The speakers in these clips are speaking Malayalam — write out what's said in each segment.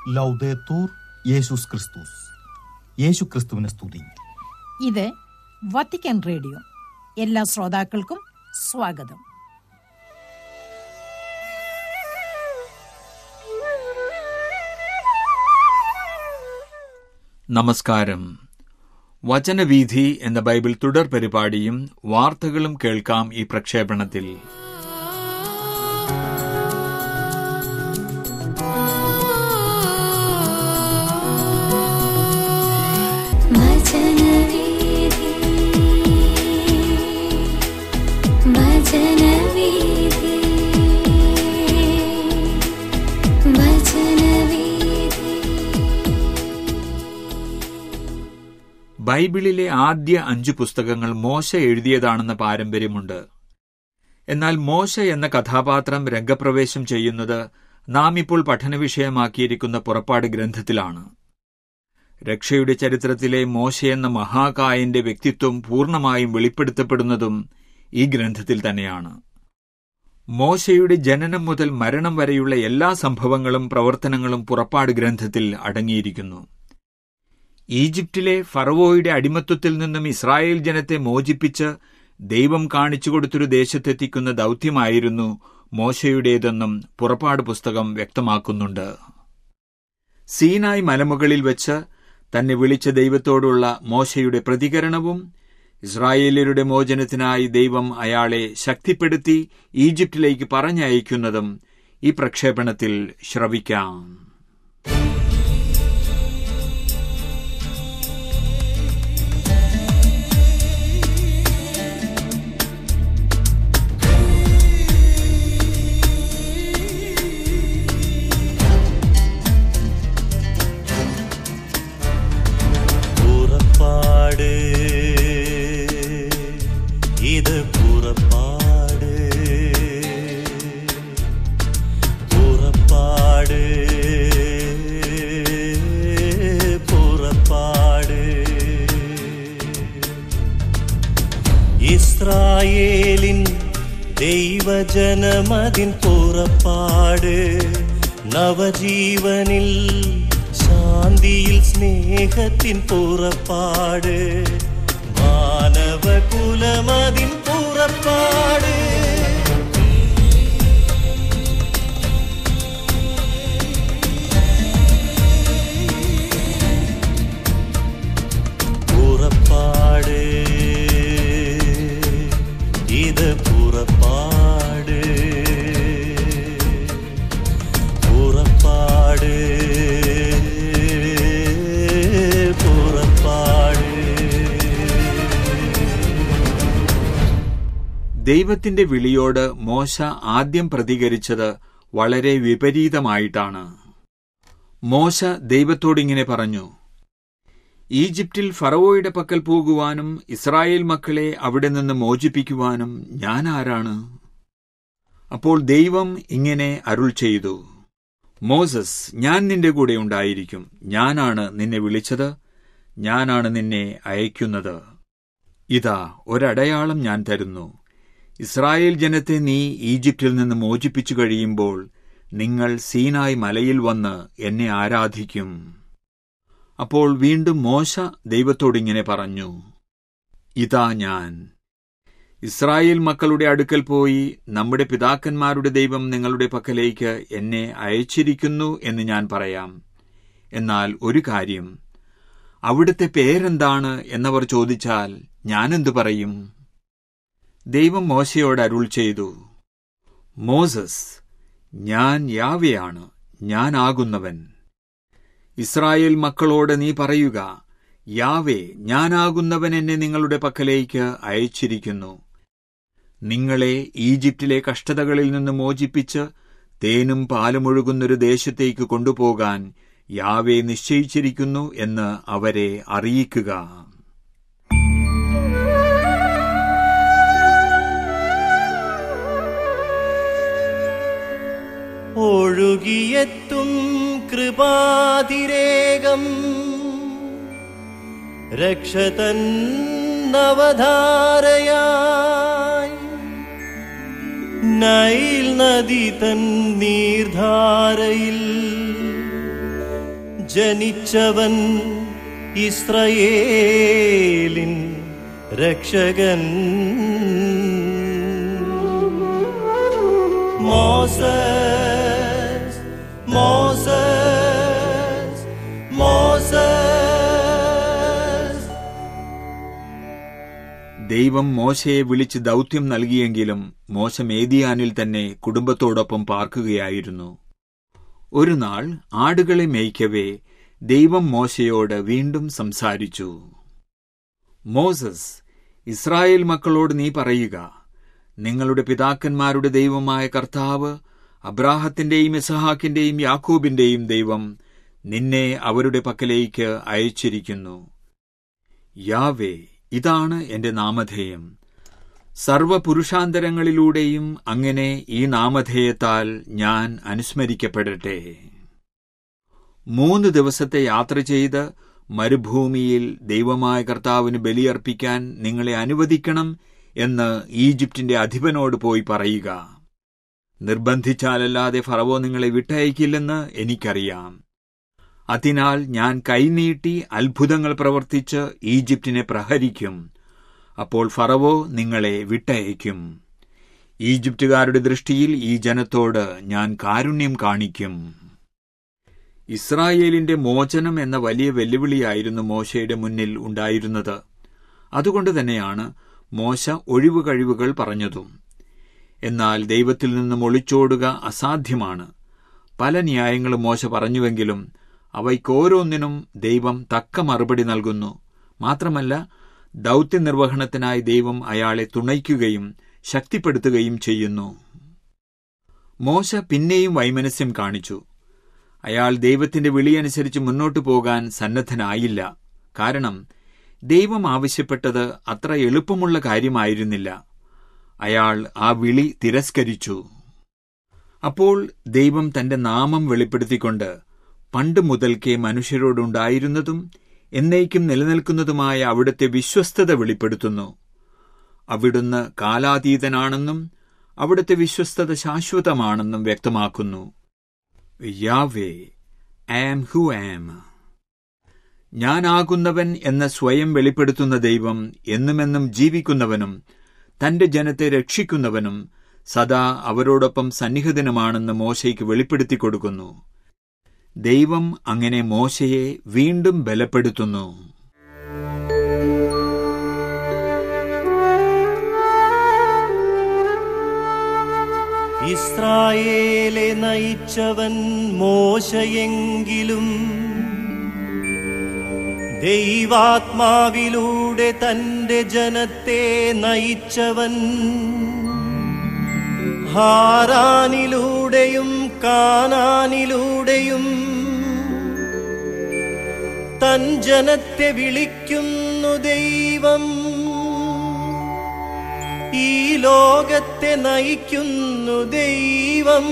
ലൗദേത്തൂർ യേശുസ് ക്രിസ്തുസ് യേശു ക്രിസ്തുവിനെ സ്തുതി ഇത് വത്തിക്കാൻ റേഡിയോ എല്ലാ ശ്രോതാക്കൾക്കും സ്വാഗതം നമസ്കാരം വചനവീഥി എന്ന ബൈബിൾ തുടർ പരിപാടിയും വാർത്തകളും കേൾക്കാം ഈ പ്രക്ഷേപണത്തിൽ വചനവീഥി വചനവീഥി വചനവീഥി ബൈബിളിലെ ആദ്യ അഞ്ചു പുസ്തകങ്ങൾ മോശ എഴുതിയതാണെന്ന പാരമ്പര്യമുണ്ട് എന്നാൽ മോശ എന്ന കഥാപാത്രം രംഗപ്രവേശം ചെയ്യുന്നത് നാം ഇപ്പോൾ പഠനവിഷയമാക്കിയിരിക്കുന്ന പുറപ്പാട് ഗ്രന്ഥത്തിലാണ് രക്ഷയുടെ ചരിത്രത്തിലെ മോശ എന്ന മഹാകായന്റെ വ്യക്തിത്വം പൂർണ്ണമായും വെളിപ്പെടുത്തപ്പെടുന്നതും ഈ ഗ്രന്ഥത്തിൽ തന്നെയാണ് മോശയുടെ ജനനം മുതൽ മരണം വരെയുള്ള എല്ലാ സംഭവങ്ങളും പ്രവർത്തനങ്ങളും പുറപ്പാട് ഗ്രന്ഥത്തിൽ അടങ്ങിയിരിക്കുന്നു ഈജിപ്തിലെ ഫറവോയുടെ അടിമത്വത്തിൽ നിന്നും ഇസ്രായേൽ ജനത്തെ മോചിപ്പിച്ച് ദൈവം കാണിച്ചു കൊടുത്തൊരു ദേശത്തെത്തിക്കുന്ന ദൗത്യമായിരുന്നു മോശയുടേതെന്നും പുറപ്പാട് പുസ്തകം വ്യക്തമാക്കുന്നുണ്ട് സീനായ് മലമുകളിൽ വെച്ച് തന്നെ വിളിച്ച ദൈവത്തോടുള്ള മോശയുടെ പ്രതികരണവും ഇസ്രായേല്യരുടെ മോചനത്തിനായി ദൈവം അയാളെ ശക്തിപ്പെടുത്തി ഈജിപ്തിലേക്ക് പറഞ്ഞയക്കുന്നതും ഈ പ്രക്ഷേപണത്തിൽ ശ്രവിക്കാം പുറപ്പാട് ഇത് പുറപ്പാട് പുറപ്പാട് പുറപ്പാട് ഇസ്രായേലിൻ ദൈവജനമതിൻ പുറപ്പാട് നവജീവനിൽ ശാന്തിയിൽ സ്നേഹത്തിൻ പുറപ്പാട് മാനവകുലമതിൻ പുറപ്പാട് പുറപ്പാട് ഇത് പുറപ്പാട് പുറപ്പാട് പുറപ്പാട് ദൈവത്തിന്റെ വിളിയോട് മോശ ആദ്യം പ്രതികരിച്ചത് വളരെ വിപരീതമായിട്ടാണ് മോശ ദൈവത്തോടിങ്ങനെ പറഞ്ഞു ഈജിപ്തിൽ ഫറവോയുടെ പക്കൽ പോകുവാനും ഇസ്രായേൽ മക്കളെ അവിടെ നിന്ന് മോചിപ്പിക്കുവാനും ഞാൻ ആരാണ് അപ്പോൾ ദൈവം ഇങ്ങനെ അരുൾ ചെയ്തു മോസസ് ഞാൻ നിന്റെ കൂടെ ഉണ്ടായിരിക്കും ഞാനാണ് നിന്നെ വിളിച്ചത് ഞാനാണ് നിന്നെ അയക്കുന്നത് ഇതാ ഒരടയാളം ഞാൻ തരുന്നു ഇസ്രായേൽ ജനത്തെ നീ ഈജിപ്തിൽ നിന്ന് മോചിപ്പിച്ചു കഴിയുമ്പോൾ നിങ്ങൾ സീനായ് മലയിൽ വന്ന് എന്നെ ആരാധിക്കും അപ്പോൾ വീണ്ടും മോശ ദൈവത്തോടിങ്ങനെ പറഞ്ഞു ഇതാ ഞാൻ ഇസ്രായേൽ മക്കളുടെ അടുക്കൽ പോയി നമ്മുടെ പിതാക്കന്മാരുടെ ദൈവം നിങ്ങളുടെ പക്കലേക്ക് എന്നെ അയച്ചിരിക്കുന്നു എന്ന് ഞാൻ പറയാം എന്നാൽ ഒരു കാര്യം അവിടുത്തെ പേരെന്താണ് എന്നവർ ചോദിച്ചാൽ ഞാനെന്തു പറയും ദൈവം മോശയോട് അരുൾ ചെയ്തു മോസസ് ഞാൻ യാവയാണ് ഞാനാകുന്നവൻ ഇസ്രായേൽ മക്കളോട് നീ പറയുക യാവേ ഞാനാകുന്നവൻ എന്നെ നിങ്ങളുടെ പക്കലേക്ക് അയച്ചിരിക്കുന്നു നിങ്ങളെ ഈജിപ്തിലെ കഷ്ടതകളിൽ നിന്ന് മോചിപ്പിച്ച് തേനും പാലുമൊഴുകുന്നൊരു ദേശത്തേക്ക് കൊണ്ടുപോകാൻ യാവേ നിശ്ചയിച്ചിരിക്കുന്നു എന്ന് അവരെ അറിയിക്കുക ഒഴുകിയെത്തും കൃപാതിരേകം രക്ഷതൻ നവധാരയായി നൈൽ നദി തൻ നീർധാരയിൽ ജനിച്ചവൻ ഇസ്രയേലിൻ രക്ഷകൻ മോസസ് മോസസ് മോസസ് ദൈവം മോശയെ വിളിച്ച് ദൗത്യം നൽകിയെങ്കിലും മോശ മേദിയാനിൽ തന്നെ കുടുംബത്തോടൊപ്പം പാർക്കുകയായിരുന്നു ഒരു നാൾ ആടുകളെ മേയ്ക്കവേ ദൈവം മോശയോട് വീണ്ടും സംസാരിച്ചു മോസസ് ഇസ്രായേൽ മക്കളോട് നീ പറയുക നിങ്ങളുടെ പിതാക്കന്മാരുടെ ദൈവമായ കർത്താവ് അബ്രാഹത്തിന്റെയും ഇസഹാക്കിന്റെയും യാക്കോബിന്റെയും ദൈവം നിന്നെ അവരുടെ പക്കലേക്ക് അയച്ചിരിക്കുന്നു യാവേ ഇതാണ് എന്റെ നാമധേയം സർവപുരുഷാന്തരങ്ങളിലൂടെയും അങ്ങനെ ഈ നാമധേയത്താൽ ഞാൻ അനുസ്മരിക്കപ്പെടട്ടെ മൂന്ന് ദിവസത്തെ യാത്ര ചെയ്ത് മരുഭൂമിയിൽ ദൈവമായ കർത്താവിന് ബലിയർപ്പിക്കാൻ നിങ്ങളെ അനുവദിക്കണം എന്ന് ഈജിപ്തിന്റെ അധിപനോട് പോയി പറയുക നിർബന്ധിച്ചാലല്ലാതെ ഫറവോ നിങ്ങളെ വിട്ടയക്കില്ലെന്ന് എനിക്കറിയാം അതിനാൽ ഞാൻ കൈനീട്ടി അത്ഭുതങ്ങൾ പ്രവർത്തിച്ച് ഈജിപ്തിനെ പ്രഹരിക്കും അപ്പോൾ ഫറവോ നിങ്ങളെ വിട്ടയക്കും ഈജിപ്തുകാരുടെ ദൃഷ്ടിയിൽ ഈ ജനത്തോട് ഞാൻ കാരുണ്യം കാണിക്കും ഇസ്രായേലിന്റെ മോചനം എന്ന വലിയ വെല്ലുവിളിയായിരുന്നു മോശയുടെ മുന്നിൽ ഉണ്ടായിരുന്നത് അതുകൊണ്ട് തന്നെയാണ് മോശ ഒഴിവു കഴിവുകൾ പറഞ്ഞതും എന്നാൽ ദൈവത്തിൽ നിന്നും ഒളിച്ചോടുക അസാധ്യമാണ് പല ന്യായങ്ങളും മോശ പറഞ്ഞുവെങ്കിലും അവയ്ക്കോരോന്നിനും ദൈവം തക്ക മറുപടി നൽകുന്നു മാത്രമല്ല ദൗത്യനിർവഹണത്തിനായി ദൈവം അയാളെ തുണയ്ക്കുകയും ശക്തിപ്പെടുത്തുകയും ചെയ്യുന്നു മോശ പിന്നെയും വൈമനസ്യം കാണിച്ചു അയാൾ ദൈവത്തിന്റെ വിളിയനുസരിച്ച് മുന്നോട്ടു പോകാൻ സന്നദ്ധനായില്ല കാരണം ദൈവം ആവശ്യപ്പെട്ടത് അത്ര എളുപ്പമുള്ള കാര്യമായിരുന്നില്ല അയാൾ ആ വിളി തിരസ്കരിച്ചു അപ്പോൾ ദൈവം തന്റെ നാമം വെളിപ്പെടുത്തിക്കൊണ്ട് പണ്ട് മുതൽക്കേ മനുഷ്യരോടുണ്ടായിരുന്നതും എന്നേക്കും നിലനിൽക്കുന്നതുമായ അവിടുത്തെ വിശ്വസ്തത വെളിപ്പെടുത്തുന്നു അവിടുന്ന് കാലാതീതനാണെന്നും അവിടുത്തെ വിശ്വസ്തത ശാശ്വതമാണെന്നും വ്യക്തമാക്കുന്നു യാവേ ആം ഹു ആം ഞാനാകുന്നവൻ എന്ന സ്വയം വെളിപ്പെടുത്തുന്ന ദൈവം എന്നുമെന്നും ജീവിക്കുന്നവനും തന്റെ ജനത്തെ രക്ഷിക്കുന്നവനും സദാ അവരോടൊപ്പം സന്നിഹിതനുമാണെന്ന് മോശയ്ക്ക് വെളിപ്പെടുത്തി കൊടുക്കുന്നു ദൈവം അങ്ങനെ മോശയെ വീണ്ടും ബലപ്പെടുത്തുന്നു ഇസ്രായേലെ നയിച്ചവൻ മോശയെങ്കിലും ദൈവാത്മാവിലൂടെ തന്റെ ജനത്തെ നയിച്ചവൻ ഹാരാനിലൂടെയും കാനാനിലൂടെയും തൻ ജനത്തെ വിളിക്കുന്നു ദൈവം ഈ ലോകത്തെ നയിക്കുന്നു ദൈവം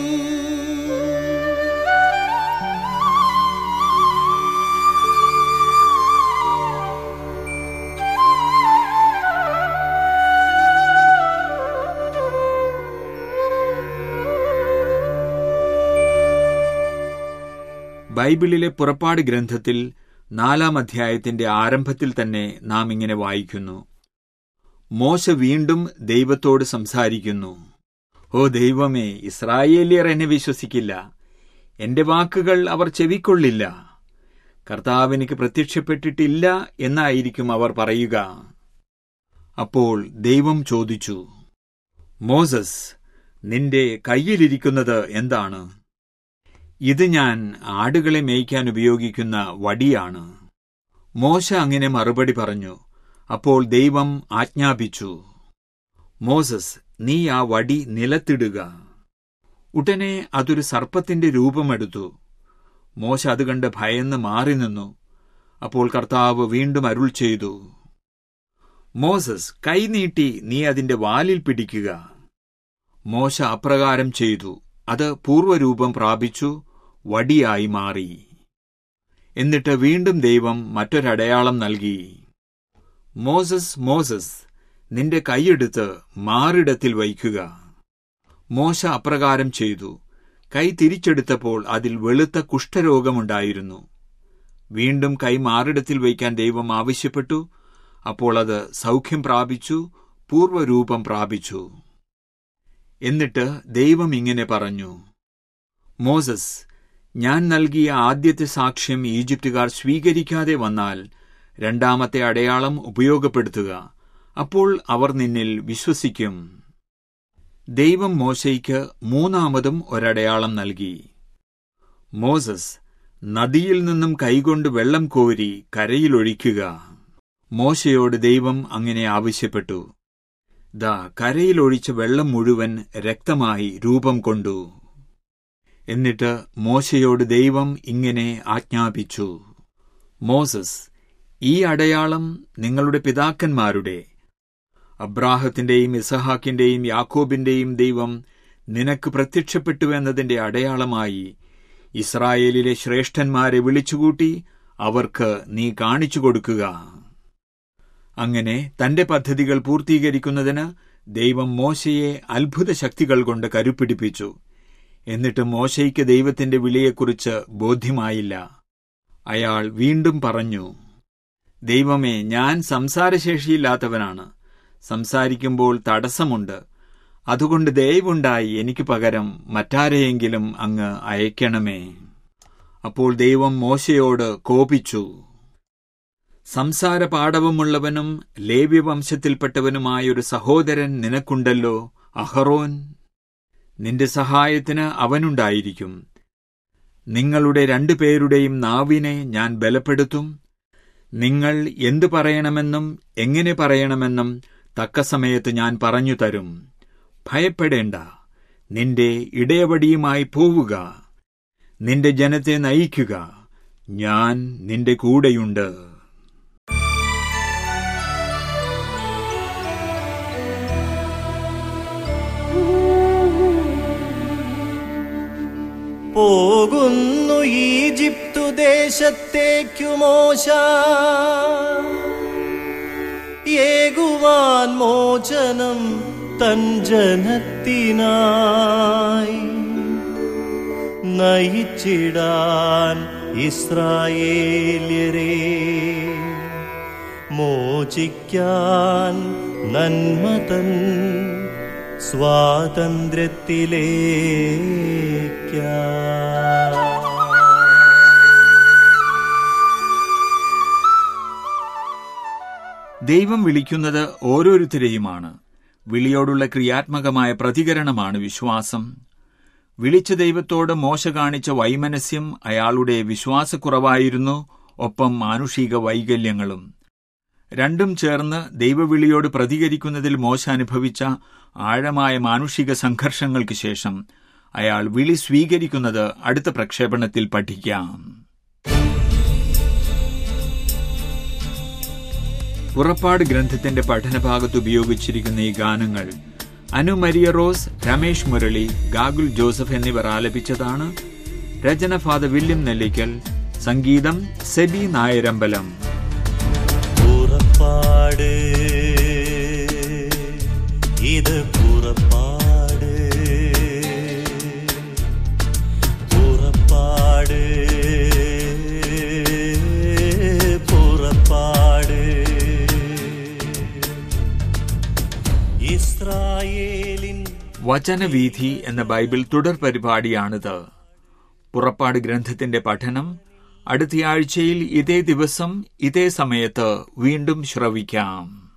ബൈബിളിലെ പുറപ്പാട് ഗ്രന്ഥത്തിൽ നാലാം അധ്യായത്തിന്റെ ആരംഭത്തിൽ തന്നെ നാം ഇങ്ങനെ വായിക്കുന്നു മോശ വീണ്ടും ദൈവത്തോട് സംസാരിക്കുന്നു ഓ ദൈവമേ ഇസ്രായേലിയർ എന്നെ വിശ്വസിക്കില്ല എന്റെ വാക്കുകൾ അവർ ചെവിക്കൊള്ളില്ല കർത്താവിനിക്ക് പ്രത്യക്ഷപ്പെട്ടിട്ടില്ല എന്നായിരിക്കും അവർ പറയുക അപ്പോൾ ദൈവം ചോദിച്ചു മോസസ് നിന്റെ കയ്യിലിരിക്കുന്നത് എന്താണ് ഇത് ഞാൻ ആടുകളെ മേയ്ക്കാൻ ഉപയോഗിക്കുന്ന വടിയാണ് മോശ അങ്ങനെ മറുപടി പറഞ്ഞു അപ്പോൾ ദൈവം ആജ്ഞാപിച്ചു മോസസ് നീ ആ വടി നിലത്തിടുക ഉടനെ അതൊരു സർപ്പത്തിന്റെ രൂപമെടുത്തു മോശ അത് കണ്ട് ഭയന്ന് മാറി നിന്നു അപ്പോൾ കർത്താവ് വീണ്ടും അരുൾ ചെയ്തു മോസസ് കൈനീട്ടി നീ അതിന്റെ വാലിൽ പിടിക്കുക മോശ അപ്രകാരം ചെയ്തു അത് പൂർവ്വരൂപം പ്രാപിച്ചു വടിയായി മാറി എന്നിട്ട് വീണ്ടും ദൈവം മറ്റൊരടയാളം നൽകി മോസസ് മോസസ് നിന്റെ കൈയെടുത്ത് മാറിടത്തിൽ വയ്ക്കുക മോശ അപ്രകാരം ചെയ്തു കൈ തിരിച്ചെടുത്തപ്പോൾ അതിൽ വെളുത്ത കുഷ്ഠരോഗമുണ്ടായിരുന്നു വീണ്ടും കൈ മാറിടത്തിൽ വയ്ക്കാൻ ദൈവം ആവശ്യപ്പെട്ടു അപ്പോൾ അത് സൗഖ്യം പ്രാപിച്ചു പൂർവ്വരൂപം പ്രാപിച്ചു എന്നിട്ട് ദൈവം ഇങ്ങനെ പറഞ്ഞു മോസസ് ഞാൻ നൽകിയ ആദ്യത്തെ സാക്ഷ്യം ഈജിപ്തുകാർ സ്വീകരിക്കാതെ വന്നാൽ രണ്ടാമത്തെ അടയാളം ഉപയോഗപ്പെടുത്തുക അപ്പോൾ അവർ നിന്നിൽ വിശ്വസിക്കും ദൈവം മോശയ്ക്ക് മൂന്നാമതും ഒരടയാളം നൽകി മോസസ് നദിയിൽ നിന്നും കൈകൊണ്ട് വെള്ളം കോരി കരയിലൊഴിക്കുക മോശയോട് ദൈവം അങ്ങനെ ആവശ്യപ്പെട്ടു ദാ കരയിലൊഴിച്ച വെള്ളം മുഴുവൻ രക്തമായി രൂപം കൊണ്ടു എന്നിട്ട് മോശയോട് ദൈവം ഇങ്ങനെ ആജ്ഞാപിച്ചു മോസസ് ഈ അടയാളം നിങ്ങളുടെ പിതാക്കന്മാരുടെ അബ്രാഹത്തിന്റെയും ഇസഹാക്കിന്റെയും യാക്കോബിന്റെയും ദൈവം നിനക്ക് പ്രത്യക്ഷപ്പെട്ടു എന്നതിന്റെ അടയാളമായി ഇസ്രായേലിലെ ശ്രേഷ്ഠന്മാരെ വിളിച്ചുകൂട്ടി അവർക്ക് നീ കാണിച്ചു കൊടുക്കുക അങ്ങനെ തന്റെ പദ്ധതികൾ പൂർത്തീകരിക്കുന്നതിന് ദൈവം മോശയെ അത്ഭുത ശക്തികൾ കൊണ്ട് കരുപ്പിടിപ്പിച്ചു എന്നിട്ട് മോശയ്ക്ക് ദൈവത്തിന്റെ വിളിയെക്കുറിച്ച് ബോധ്യമായില്ല അയാൾ വീണ്ടും പറഞ്ഞു ദൈവമേ ഞാൻ സംസാരശേഷിയില്ലാത്തവനാണ് സംസാരിക്കുമ്പോൾ തടസ്സമുണ്ട് അതുകൊണ്ട് ദയവുണ്ടായി എനിക്ക് പകരം മറ്റാരെയെങ്കിലും അങ്ങ് അയക്കണമേ അപ്പോൾ ദൈവം മോശയോട് കോപിച്ചു സംസാര പാടവമുള്ളവനും ലേവ്യവംശത്തിൽപ്പെട്ടവനുമായൊരു സഹോദരൻ നിനക്കുണ്ടല്ലോ അഹറോൻ നിന്റെ സഹായത്തിന് അവനുണ്ടായിരിക്കും നിങ്ങളുടെ രണ്ടുപേരുടെയും നാവിനെ ഞാൻ ബലപ്പെടുത്തും നിങ്ങൾ എന്തു പറയണമെന്നും എങ്ങനെ പറയണമെന്നും തക്ക സമയത്ത് ഞാൻ പറഞ്ഞു തരും ഭയപ്പെടേണ്ട നിന്റെ ഇടയവടിയുമായി പോവുക നിന്റെ ജനത്തെ നയിക്കുക ഞാൻ നിന്റെ കൂടെയുണ്ട് പോകുന്നു ഈജിപ്തു ദേശത്തേക്കു മോശ ഏകുവാൻ മോചനം തൻ ജനത്തിനായി നയിച്ചിടാൻ ഇസ്രായേല്യരെ മോചിക്കാൻ നന്മതൻ സ്വാതന്ത്ര്യത്തിലേക്ക ദൈവം വിളിക്കുന്നത് ഓരോരുത്തരെയുമാണ് വിളിയോടുള്ള ക്രിയാത്മകമായ പ്രതികരണമാണ് വിശ്വാസം വിളിച്ച ദൈവത്തോട് മോശ കാണിച്ച വൈമനസ്യം അയാളുടെ വിശ്വാസക്കുറവായിരുന്നു ഒപ്പം മാനുഷിക വൈകല്യങ്ങളും രണ്ടും ചേർന്ന് ദൈവവിളിയോട് പ്രതികരിക്കുന്നതിൽ മോശ അനുഭവിച്ച ആഴമായ മാനുഷിക സംഘർഷങ്ങൾക്ക് ശേഷം അയാൾ വിളി സ്വീകരിക്കുന്നത് അടുത്ത പ്രക്ഷേപണത്തിൽ പഠിക്കാം പുറപ്പാട് ഗ്രന്ഥത്തിന്റെ പഠനഭാഗത്ത് ഉപയോഗിച്ചിരിക്കുന്ന ഈ ഗാനങ്ങൾ Anu Maria Rose Ramesh Murali Gagul Joseph എന്നിവർ ആലപിച്ചതാണ് രചന ഫാദർ വില്യം നെല്ലിക്കൽ സംഗീതം സെബി നായരമ്പലം പുറപ്പാട് ഇത് പുറപ്പാട് പുറപ്പാട് പുറപ്പാട് ഇസ്രായേലിൻ വചനവീഥി എന്ന ബൈബിൾ തുടർ പരിപാടിയാണിത് പുറപ്പാട് ഗ്രന്ഥത്തിന്റെ പഠനം അടുത്തയാഴ്ചയിൽ ഇതേ ദിവസം ഇതേ സമയത്ത് വീണ്ടും ശ്രവിക്കാം